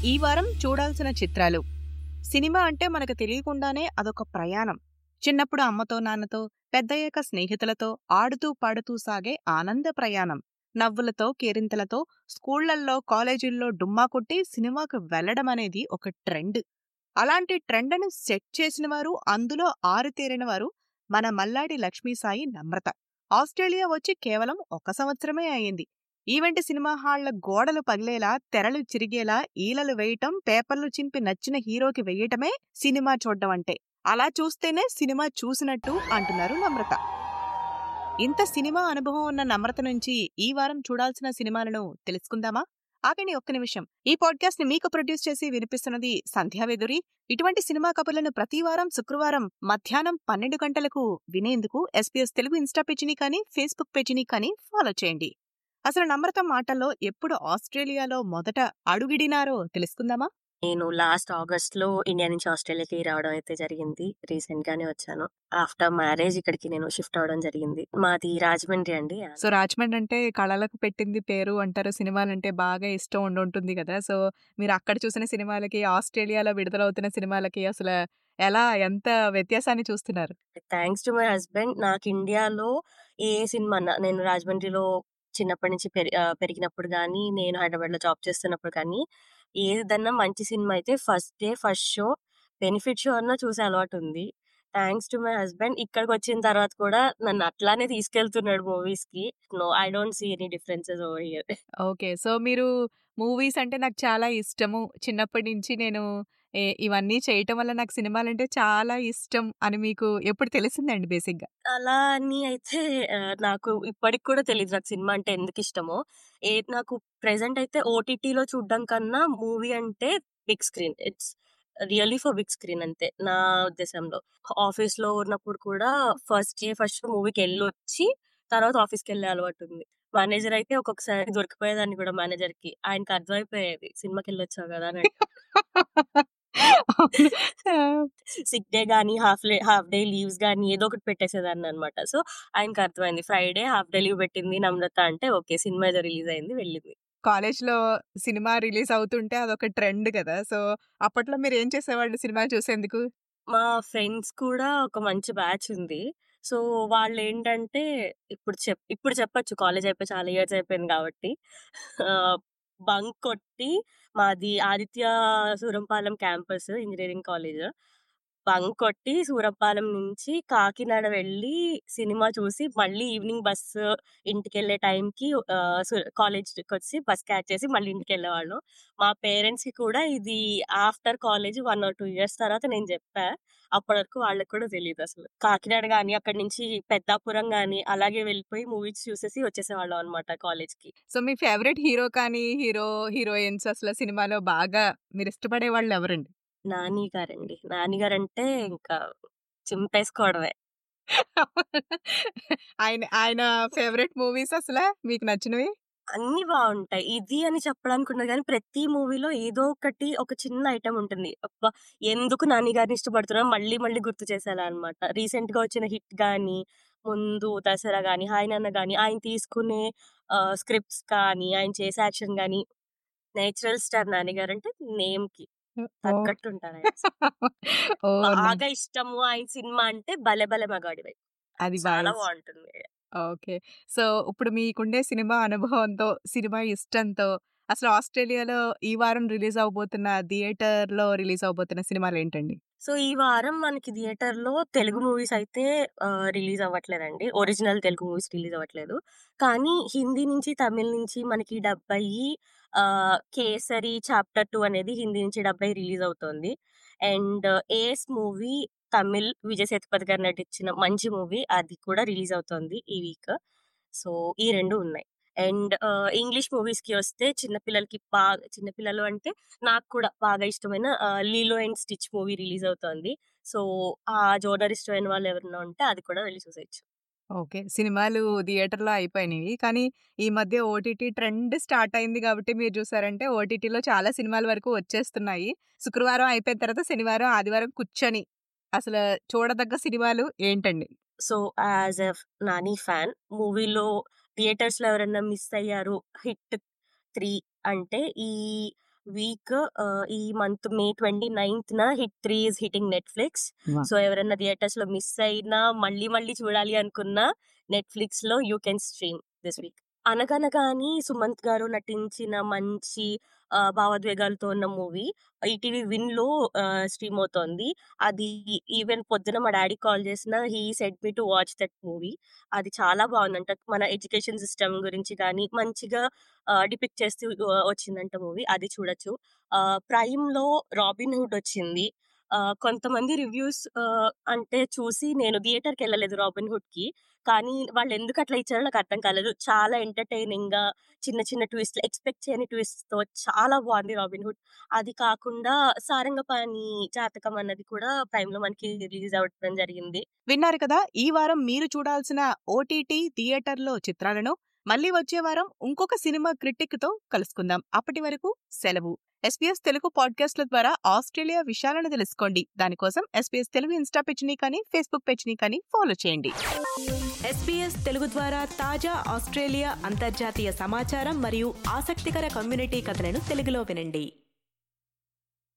ఈ వారం చూడాల్సిన చిత్రాలు సినిమా అంటే మనకు తెలియకుండానే అదొక ప్రయాణం చిన్నప్పుడు అమ్మతో నాన్నతో పెద్దయ్యాక స్నేహితులతో ఆడుతూ పాడుతూ సాగే ఆనంద ప్రయాణం నవ్వులతో కేరింతలతో స్కూళ్లల్లో కాలేజీల్లో డుమ్మా కొట్టి సినిమాకు వెళ్లడం అనేది ఒక ట్రెండ్ అలాంటి ట్రెండ్ను సెట్ చేసిన వారు అందులో ఆరుతేరిన వారు మన మల్లాడి లక్ష్మీసాయి నమ్రత ఆస్ట్రేలియా వచ్చి కేవలం ఒక సంవత్సరమే అయింది ఈవెంట్ సినిమా హాళ్ల గోడలు పగిలేలా తెరలు చిరిగేలా ఈలలు వేయటం పేపర్లు చింపి నచ్చిన హీరోకి వెయ్యటమే సినిమా చూడడం అంటే అలా చూస్తేనే సినిమా చూసినట్టు అంటున్నారు నమ్రత ఇంత సినిమా అనుభవం ఉన్న నమ్రత నుంచి ఈ వారం చూడాల్సిన సినిమాలను తెలుసుకుందామా ఆగండి ఒక్క నిమిషం ఈ పాడ్కాస్ట్ ని మీకు ప్రొడ్యూస్ చేసి వినిపిస్తున్నది సంధ్యావేదురి ఇటువంటి సినిమా కబుర్లను ప్రతి వారం శుక్రవారం మధ్యాహ్నం పన్నెండు గంటలకు వినేందుకు ఎస్పీఎస్ తెలుగు ఇన్స్టా పేజీని కానీ ఫేస్బుక్ పేజీని కానీ ఫాలో చేయండి అసలు నమ్రత మాటల్లో ఎప్పుడు ఆస్ట్రేలియాలో మొదట అడుగిడినారో తెలుసుకుందామా నేను లాస్ట్ ఆగస్ట్ లో ఇండియా నుంచి ఆస్ట్రేలియాకి రావడం అయితే జరిగింది రీసెంట్ గానే వచ్చాను ఆఫ్టర్ మ్యారేజ్ ఇక్కడికి నేను షిఫ్ట్ అవడం జరిగింది మాది రాజమండ్రి అండి సో రాజమండ్రి అంటే కళలకు పెట్టింది పేరు అంటారు సినిమాలంటే బాగా ఇష్టం ఉండి ఉంటుంది కదా సో మీరు అక్కడ చూసిన సినిమాలకి ఆస్ట్రేలియాలో విడుదలవుతున్న సినిమాలకి అసలు ఎలా ఎంత వ్యత్యాసాన్ని చూస్తున్నారు థ్యాంక్స్ టు మై హస్బెండ్ నాకు ఇండియాలో ఏ సినిమా అన్నా నేను రాజమండ్రిలో చిన్నప్పటి నుంచి పెరి ఆ, పెరిగినప్పుడు కానీ నేను హైదరాబాద్ లో జాబ్ చేస్తున్నప్పుడు కానీ ఏదన్నా మంచి సినిమా అయితే first day first show benefit show అన్నా చూసే అలవాటు ఉంది థ్యాంక్స్ టు మై హస్బెండ్ ఇక్కడికి వచ్చిన తర్వాత కూడా నన్ను అట్లానే తీసుకెళ్తున్నాడు మూవీస్ కి no I don't see any differences over here okay so మీరు మూవీస్ అంటే నాకు చాలా ఇష్టము చిన్నప్పటి నుంచి నేను ఏ- ఇవన్నీ చేయటం వల్ల నాకు సినిమాలంటే చాలా ఇష్టం అని మీకు ఎప్పుడు తెలిసిందండి బేసిక్గా అలా అని అయితే ఆ, నాకు ఇప్పటికి కూడా తెలియదు నాకు సినిమా అంటే ఎందుకు ఇష్టమో ఏ నాకు ప్రెసెంట్ అయితే ఓటీటీలో చూడడం కన్నా మూవీ అంటే big screen it's really for big screen అంతే నా ఉద్దేశంలో ఆఫీస్ లో ఉన్నప్పుడు కూడా ఫస్ట్ డే ఫస్ట్ మూవీకి వెళ్ళి వచ్చి తర్వాత ఆఫీస్కి వెళ్ళే అలవాటు ఉంది మేనేజర్ అయితే ఒక్కొక్కసారి దొరికిపోయేదాన్ని కూడా మేనేజర్ కి ఆయనకి అర్థమైపోయేది సినిమాకి వెళ్ళొచ్చావు కదా అని సిక్ డే గానీ half day half day leaves గానీ ఏదో ఒకటి పెట్టేసేదాన్ని అనమాట సో ఆయనకి అర్థమైంది ఫ్రైడే హాఫ్ డే లీవ్ పెట్టింది నమ్రత అంటే ఓకే సినిమా ఏదో రిలీజ్ అయింది వెళ్ళింది కాలేజ్లో సినిమా రిలీజ్ అవుతుంటే అదొక ట్రెండ్ కదా సో అప్పట్లో మీరు ఏం చేసేవాళ్ళు సినిమా చూసేందుకు మా ఫ్రెండ్స్ కూడా ఒక మంచి బ్యాచ్ ఉంది సో వాళ్ళు ఏంటంటే ఇప్పుడు చెప్ ఇప్పుడు చెప్పొచ్చు కాలేజ్ అయిపోయి చాలా ఇయర్స్ అయిపోయింది కాబట్టి బంక్ కొట్టి మాది Aditya Surampalem campus engineering college bunk కొట్టి సూరంపాలెం నుంచి కాకినాడ వెళ్ళి సినిమా చూసి మళ్ళీ ఈవినింగ్ బస్సు ఇంటికి వెళ్ళే టైంకి కాలేజ్కి వచ్చి బస్ క్యాచ్ చేసి మళ్ళీ ఇంటికి వెళ్ళేవాళ్ళం మా పేరెంట్స్ కి కూడా ఇది after college one or two years తర్వాత నేను చెప్పా అప్పటి వరకు వాళ్ళకి కూడా తెలియదు అసలు కాకినాడ గానీ అక్కడి నుంచి పెద్దాపురం గానీ అలాగే వెళ్ళిపోయి మూవీస్ చూసేసి వచ్చేసేవాళ్ళం అనమాట కాలేజ్ కి సో మీ ఫేవరెట్ హీరో కానీ హీరో హీరోయిన్స్ అసలు సినిమాలో బాగా మీరు ఇష్టపడే వాళ్ళు ఎవరండి నాని గారండి నాని గారు అంటే ఇంకా చింపేసుకోవడమే ఆయన ఆయన ఫేవరెట్ మూవీస్ అసలు మీకు నచ్చినవి అన్ని బాగుంటాయి ఇది అని చెప్పడానికి ఉండదు కానీ ప్రతి మూవీలో ఏదో ఒకటి ఒక చిన్న ఐటమ్ ఉంటుంది అబ్బా ఎందుకు నాని గారిని ఇష్టపడుతున్నా మళ్ళీ మళ్ళీ గుర్తు చేసేలా అనమాట రీసెంట్ గా వచ్చిన హిట్ గానీ ముందు దసరా గానీ హాయ్ నాన్న గానీ ఆయన తీసుకునే స్క్రిప్ట్స్ కానీ ఆయన చేసే యాక్షన్ గానీ నేచురల్ స్టార్ నాని గారు అంటే నేమ్ కి తగ్గట్టు ఉంటారు ఆయన అసలు. ఓ బాగా ఇష్టము ఆయన సినిమా అంటే భలే భలే మగాడివై అది చాలా బాగా బాగుంటుంది ఓకే సో ఇప్పుడు మీకుండే సినిమా అనుభవంతో సినిమా ఇష్టంతో అసలు ఆస్ట్రేలియాలో ఈ వారం రిలీజ్ అవబోతున్న థియేటర్ లో రిలీజ్ అవబోతున్న సినిమాలు ఏంటండి సో ఈ వారం మనకి థియేటర్ లో తెలుగు మూవీస్ అయితే రిలీజ్ అవ్వట్లేదండి ఒరిజినల్ తెలుగు మూవీస్ రిలీజ్ అవ్వట్లేదు కానీ హిందీ నుంచి తమిళ నుంచి మనకి డెబ్బై కేసరి చాప్టర్ టూ అనేది హిందీ నుంచి డెబ్బై రిలీజ్ అవుతోంది and ace movie Tamil Vijay Sethupathi garu నటించిన మంచి మూవీ అది కూడా రిలీజ్ అవుతోంది ఈ వీక్ సో ఈ రెండు ఉన్నాయి అండ్ ఇంగ్లీష్ మూవీస్ కి వస్తే చిన్నపిల్లలకి బాగా చిన్నపిల్లలు అంటే నాకు కూడా బాగా ఇష్టమైన Lilo and Stitch movie release అవుతోంది సో ఆ జోనర్ ఇష్టమైన వాళ్ళు ఎవరైనా ఉంటే అది కూడా వెళ్ళి చూసేయచ్చు ఓకే సినిమాలు థియేటర్లో అయిపోయినాయి కానీ ఈ మధ్య ఓటీటీ ట్రెండ్ స్టార్ట్ అయింది కాబట్టి మీరు చూసారంటే ఓటీటీలో చాలా సినిమాల వరకు వచ్చేస్తున్నాయి శుక్రవారం అయిపోయిన తర్వాత శనివారం ఆదివారం కూర్చొని అసలు చూడదగ్గ సినిమాలు ఏంటండి so as a Nani fan మూవీలో థియేటర్స్ లో ఎవరైనా మిస్ అయ్యారు హిట్ త్రీ అంటే ఈ వీక్ ఈ మంత్ మే ట్వంటీ నైన్త్ న Hit three is hitting Netflix Wow. So ఎవరైనా థియేటర్స్ లో మిస్ అయినా మళ్ళీ మళ్ళీ చూడాలి అనుకున్నా నెట్ఫ్లిక్స్ లో you can stream this week Anaganaga అని సుమంత్ గారు నటించిన మంచి ఆ, భావోద్వేగాలతో ఉన్న మూవీ ఈటీవీ విన్ లో స్ట్రీమ్ అవుతోంది అది ఈవెన్ పొద్దున మా డాడీ కాల్ చేసిన he set me to watch that movie అది చాలా బాగుందంట మన ఎడ్యుకేషన్ సిస్టమ్ గురించి కానీ మంచిగా డిపిక్ట్ చేస్తూ ఆ, వచ్చిందంట మూవీ అది చూడొచ్చు ప్రైమ్ లో రాబిన్ హుడ్ వచ్చింది ఆ, కొంతమంది రివ్యూస్ అంటే చూసి నేను థియేటర్కి వెళ్ళలేదు రాబిన్ హుడ్ కి కానీ వాళ్ళు ఎందుకు అట్లా ఇచ్చారో నాకు అర్థం కాలేదు చాలా ఎంటర్టైనింగ్ గా చిన్న చిన్న ట్విస్ట్ ఎక్స్పెక్ట్ చేయని ట్విస్ట్ తో చాలా బాగుంది రాబిన్ హుడ్ అది కాకుండా సారంగపాణి జాతకం అన్నది కూడా ప్రైమ్ లో మనకి రిలీజ్ అవ్వడం జరిగింది విన్నారు కదా ఈ వారం మీరు చూడాల్సిన ఓటీటీ థియేటర్లో చిత్రాలను మళ్ళీ వచ్చే వారం ఇంకొక సినిమా క్రిటిక్ తో కలుసుకుందాం అప్పటి వరకు సెలవు ఎస్పీఎస్ తెలుగు పాడ్కాస్ట్ల ద్వారా ఆస్ట్రేలియా విషయాలను తెలుసుకోండి దానికోసం ఎస్పీఎస్ తెలుగు ఇన్స్టా పేజ్ని కానీ ఫేస్బుక్ పేజ్ని కానీ ఫాలో చేయండి ఎస్పీఎస్ తెలుగు ద్వారా తాజా ఆస్ట్రేలియా అంతర్జాతీయ సమాచారం మరియు ఆసక్తికర కమ్యూనిటీ కథలను తెలుగులో వినండి